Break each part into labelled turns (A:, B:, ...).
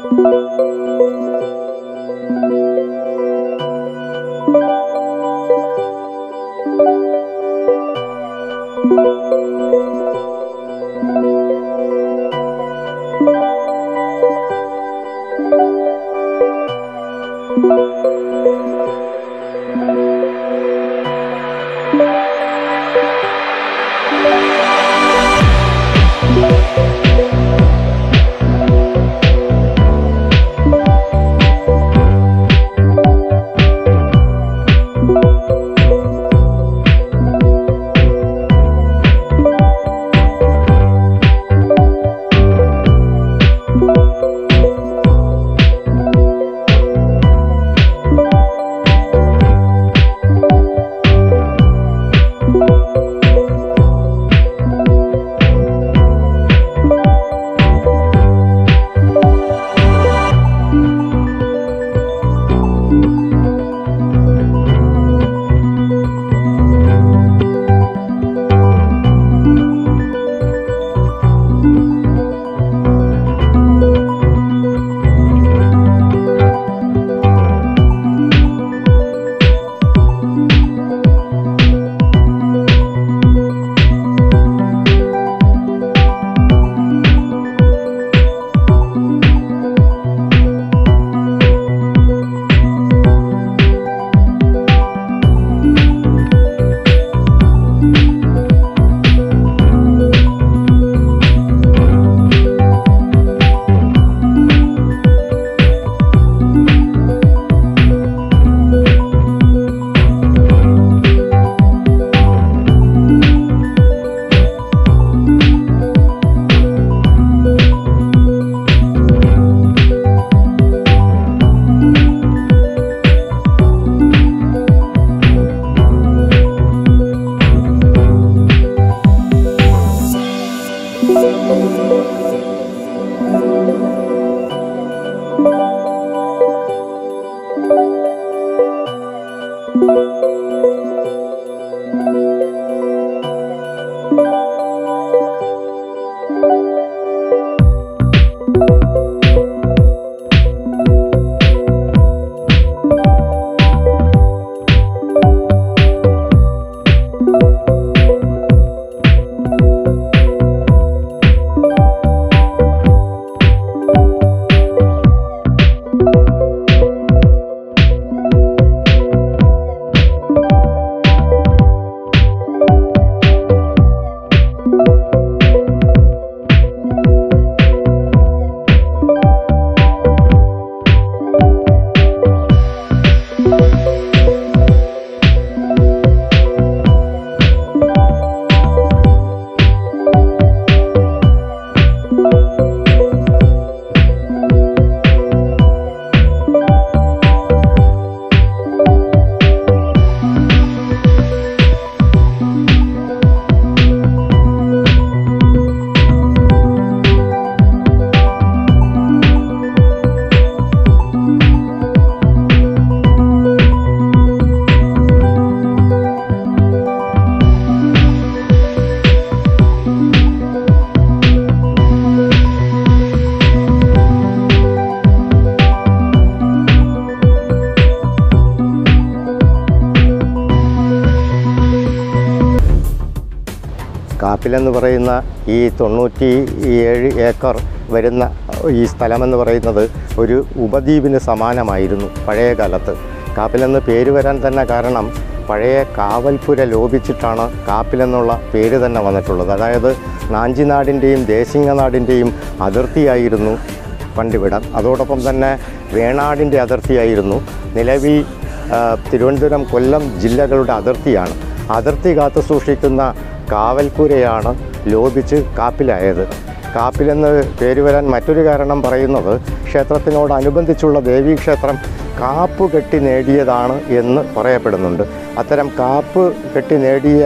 A: കാപ്പിലെന്ന് പറയുന്ന ഈ തൊണ്ണൂറ്റി ഏഴ് ഏക്കർ വരുന്ന ഈ സ്ഥലമെന്ന് പറയുന്നത് ഒരു ഉപദ്വീപിന് സമാനമായിരുന്നു പഴയ കാലത്ത് കാപ്പിലെന്ന് പേര് വരാൻ തന്നെ കാരണം പഴയ കാവൽപ്പുര ലോപിച്ചിട്ടാണ് കാപ്പിലെന്നുള്ള പേര് തന്നെ വന്നിട്ടുള്ളത് അതായത് നാഞ്ചിനാടിൻ്റെയും ദേശിങ്ങനാടിൻ്റെയും അതിർത്തിയായിരുന്നു പണ്ടിവിടം അതോടൊപ്പം തന്നെ വേണാടിൻ്റെ അതിർത്തിയായിരുന്നു നിലവിൽ ആ, തിരുവനന്തപുരം കൊല്ലം ജില്ലകളുടെ അതിർത്തിയാണ് അതിർത്തി കാത്തു സൂക്ഷിക്കുന്ന കാവൽക്കുരയാണ് ലോപിച്ച് കാപ്പിലായത് കാപ്പിലെന്ന് പേര് വരാൻ മറ്റൊരു കാരണം പറയുന്നത് ക്ഷേത്രത്തിനോടനുബന്ധിച്ചുള്ള ദേവീക്ഷേത്രം കാപ്പ് കെട്ടി നേടിയതാണ് എന്ന് പറയപ്പെടുന്നുണ്ട് അത്തരം കാപ്പ് കെട്ടി നേടിയ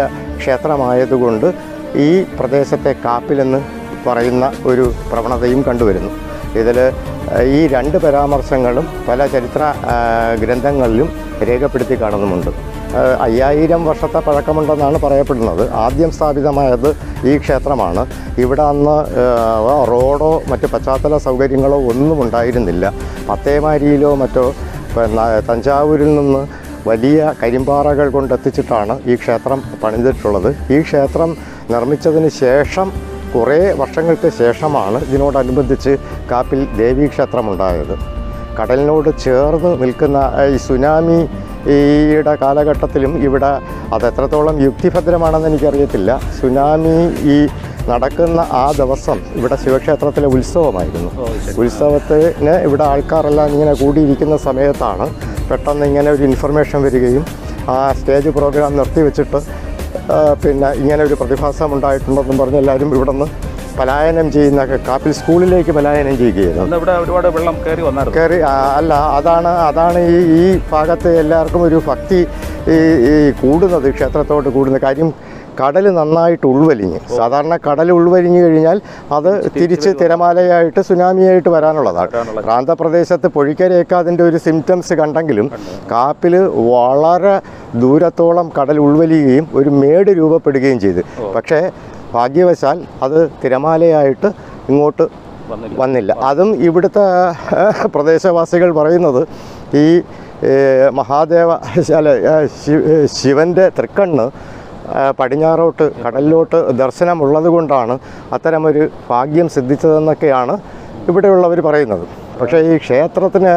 A: ക്ഷേത്രമായതുകൊണ്ട് ഈ പ്രദേശത്തെ കാപ്പിലെന്ന് പറയുന്ന ഒരു പ്രവണതയും കണ്ടുവരുന്നു ഇതിൽ ഈ രണ്ട് പരാമർശങ്ങളും പല ചരിത്ര ആ, ഗ്രന്ഥങ്ങളിലും രേഖപ്പെടുത്തി കാണുന്നുമുണ്ട് ആ, അയ്യായിരം വർഷത്തെ പഴക്കമുണ്ടെന്നാണ് പറയപ്പെടുന്നത് ആദ്യം സ്ഥാപിതമായത് ഈ ക്ഷേത്രമാണ് ഇവിടെ അന്ന് ആ, റോഡോ മറ്റ് പശ്ചാത്തല സൗകര്യങ്ങളോ ഒന്നും ഉണ്ടായിരുന്നില്ല പത്തേമാരിയിലോ മറ്റോ പിന്നെ തഞ്ചാവൂരിൽ നിന്ന് വലിയ കരിമ്പാറകൾ കൊണ്ടെത്തിച്ചിട്ടാണ് ഈ ക്ഷേത്രം പണിതിട്ടുള്ളത് ഈ ക്ഷേത്രം നിർമ്മിച്ചതിന് ശേഷം കുറേ വർഷങ്ങൾക്ക് ശേഷമാണ് ഇതിനോടനുബന്ധിച്ച് കാപ്പിൽ ദേവീക്ഷേത്രമുണ്ടായത് കടലിനോട് ചേർന്ന് നിൽക്കുന്ന ഏഹ്, ഈ സുനാമി ഈയുടെ കാലഘട്ടത്തിലും ഇവിടെ അത് എത്രത്തോളം യുക്തിഭദ്രമാണെന്ന് എനിക്കറിയത്തില്ല സുനാമി ഈ നടക്കുന്ന ആ ദിവസം ഇവിടെ ശിവക്ഷേത്രത്തിലെ ഉത്സവമായിരുന്നു ഉത്സവത്തിന് ഇവിടെ ആൾക്കാരെല്ലാം ഇങ്ങനെ കൂടിയിരിക്കുന്ന സമയത്താണ് പെട്ടെന്ന് ഇങ്ങനെ ഒരു ഇൻഫർമേഷൻ വരികയും ആ സ്റ്റേജ് പ്രോഗ്രാം നിർത്തിവെച്ചിട്ട് ആ, പിന്നെ ഇങ്ങനെ ഒരു പ്രതിഭാസം ഉണ്ടായിട്ടുണ്ടെന്നും പറഞ്ഞ് എല്ലാവരും ഇവിടെ നിന്ന് പലായനം ചെയ്യുന്ന കാപ്പിൽ സ്കൂളിലേക്ക് പലായനം ചെയ്യുകയായിരുന്നു
B: അന്ന് ഇവിടെ ഒരുപാട് വെള്ളം കയറി വന്നായിരുന്നു
A: കയറി ആ, അല്ല അതാണ് അതാണ് ഈ ഈ ഭാഗത്ത് എല്ലാവർക്കും ഒരു ഭക്തി ഈ ഈ കൂടുന്നത് ക്ഷേത്രത്തോട് കൂടുന്ന കാര്യം കടൽ നന്നായിട്ട് ഉൾവലിഞ്ഞ് സാധാരണ കടൽ ഉൾവലിഞ്ഞു കഴിഞ്ഞാൽ അത് തിരിച്ച് തിരമാലയായിട്ട് സുനാമിയായിട്ട് വരാനുള്ളതാണ്
B: വരാനുള്ളത്.
A: പ്രാന്തപ്രദേശത്ത് പൊഴിക്കരയൊക്കെ അതിൻ്റെ ഒരു സിംറ്റംസ് കണ്ടെങ്കിലും കാപ്പിൽ വളരെ ദൂരത്തോളം കടൽ ഉൾവലിയുകയും ഒരു മേട് രൂപപ്പെടുകയും ചെയ്തു പക്ഷേ ഭാഗ്യവശാൽ അത് തിരമാലയായിട്ട് ഇങ്ങോട്ട്
B: വന്നില്ല
A: വന്നില്ല അതും ഇവിടുത്തെ ഏഹ്, പ്രദേശവാസികൾ പറയുന്നത് ഈ ഏഹ്, മഹാദേവ അല്ല ഏഹ്, ശി- ഏഹ്, ശിവൻ്റെ തൃക്കണ്ണ് ഏഹ്, പടിഞ്ഞാറോട്ട് കടലിലോട്ട് ദർശനമുള്ളത് കൊണ്ടാണ് അത്തരമൊരു ഭാഗ്യം സിദ്ധിച്ചതെന്നൊക്കെയാണ് ഇവിടെയുള്ളവർ പറയുന്നത് പക്ഷേ ഈ ക്ഷേത്രത്തിന്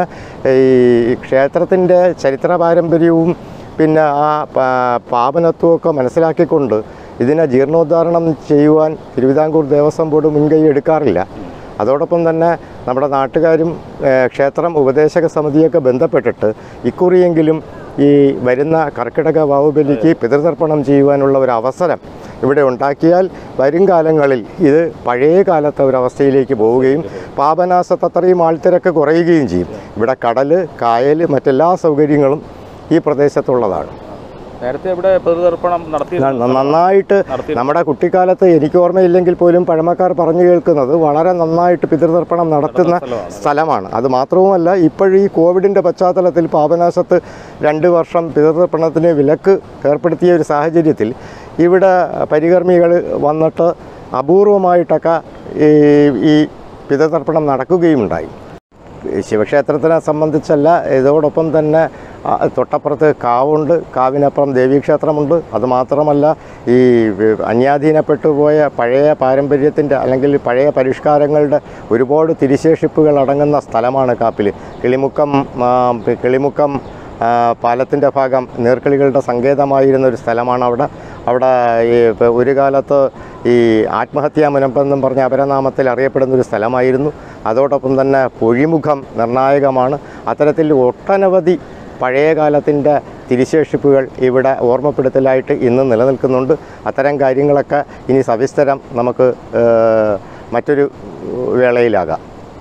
A: ഈ ക്ഷേത്രത്തിൻ്റെ ചരിത്ര പാരമ്പര്യവും പിന്നെ ആ പാ- പാവനത്വമൊക്കെ മനസ്സിലാക്കിക്കൊണ്ട് ഇതിനെ ജീർണോദ്ധാരണം ചെയ്യുവാൻ തിരുവിതാംകൂർ ദേവസ്വം ബോർഡ് മുൻകൈ എടുക്കാറില്ല അതോടൊപ്പം തന്നെ നമ്മുടെ നാട്ടുകാരും ഏഹ്, ക്ഷേത്രം ഉപദേശക സമിതിയൊക്കെ ബന്ധപ്പെട്ടിട്ട് ഇക്കുറിയെങ്കിലും ഈ വരുന്ന കർക്കിടക വാവുബലിക്ക് പിതൃതർപ്പണം ചെയ്യുവാനുള്ള ഒരു അവസരം ഇവിടെ ഉണ്ടാക്കിയാൽ വരും കാലങ്ങളിൽ ഇത് പഴയ കാലത്തെ ഒരവസ്ഥയിലേക്ക് പോവുകയും പാപനാശത്ത് അത്രയും ആൾത്തിരക്ക് കുറയുകയും ചെയ്യും ഇവിടെ കടൽ കായൽ മറ്റെല്ലാ സൗകര്യങ്ങളും ഈ പ്രദേശത്തുള്ളതാണ്
B: നേരത്തെ ഇവിടെ പൊതുതർപ്പണം നടത്തി
A: ന- നന്നായിട്ട്
B: നടത്തി
A: നമ്മുടെ കുട്ടിക്കാലത്ത് എനിക്ക് ഓർമ്മയില്ലെങ്കിൽ പോലും പഴമക്കാർ പറഞ്ഞു കേൾക്കുന്നത് വളരെ നന്നായിട്ട് പിതൃതർപ്പണം നടത്തുന്ന
B: സ്ഥലമാണ്.
A: സ്ഥലമാണ് അത് മാത്രവുമല്ല ഇപ്പോഴും ഈ കോവിഡിൻ്റെ പശ്ചാത്തലത്തിൽ പാപനാശത്ത് രണ്ട് വർഷം പിതൃതർപ്പണത്തിന് വിലക്ക് ഏർപ്പെടുത്തിയ ഒരു സാഹചര്യത്തിൽ ഇവിടെ പരികർമ്മികൾ വന്നിട്ട് അപൂർവമായിട്ടൊക്കെ ഈ ഈ പിതൃതർപ്പണം നടക്കുകയുണ്ടായി ശിവക്ഷേത്രത്തിനെ സംബന്ധിച്ചല്ല ഇതോടൊപ്പം തന്നെ ആ, തൊട്ടപ്പുറത്ത് കാവുണ്ട് കാവിനപ്പുറം ദേവീക്ഷേത്രമുണ്ട് അതുമാത്രമല്ല ഈ വി- അന്യാധീനപ്പെട്ടു പോയ പഴയ പാരമ്പര്യത്തിൻ്റെ അല്ലെങ്കിൽ പഴയ പരിഷ്കാരങ്ങളുടെ ഒരുപാട് തിരിശേഷിപ്പുകൾ അടങ്ങുന്ന സ്ഥലമാണ് കാപ്പിൽ കിളിമുക്കം ആ, പി- കിളിമുക്കം പാലത്തിൻ്റെ ഭാഗം നീർക്കിളികളുടെ സങ്കേതമായിരുന്ന ഒരു സ്ഥലമാണ് അവിടെ അവിടെ ഈ ഇപ്പൊ ഒരു കാലത്ത് ഈ ആത്മഹത്യാ മുനമ്പെന്നും പറഞ്ഞ അപരനാമത്തിൽ അറിയപ്പെടുന്ന ഒരു സ്ഥലമായിരുന്നു അതോടൊപ്പം തന്നെ പൊഴിമുഖം നിർണായകമാണ് അത്തരത്തിൽ ഒട്ടനവധി പഴയ കാലത്തിൻ്റെ തിരിശേഷിപ്പുകൾ ഇവിടെ ഓർമ്മപ്പെടുത്തലായിട്ട് ഇന്ന് നിലനിൽക്കുന്നുണ്ട് അത്തരം കാര്യങ്ങളൊക്കെ ഇനി സവിസ്തരം നമുക്ക് ഏഹ്, മറ്റൊരു വേളയിലാകാം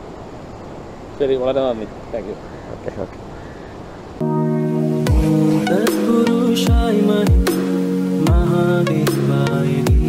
B: ശരി വളരെ നന്ദി താങ്ക് യു
A: ഓക്കെ ഓക്കെ
C: तत्पुरुषाय महि महादेवाय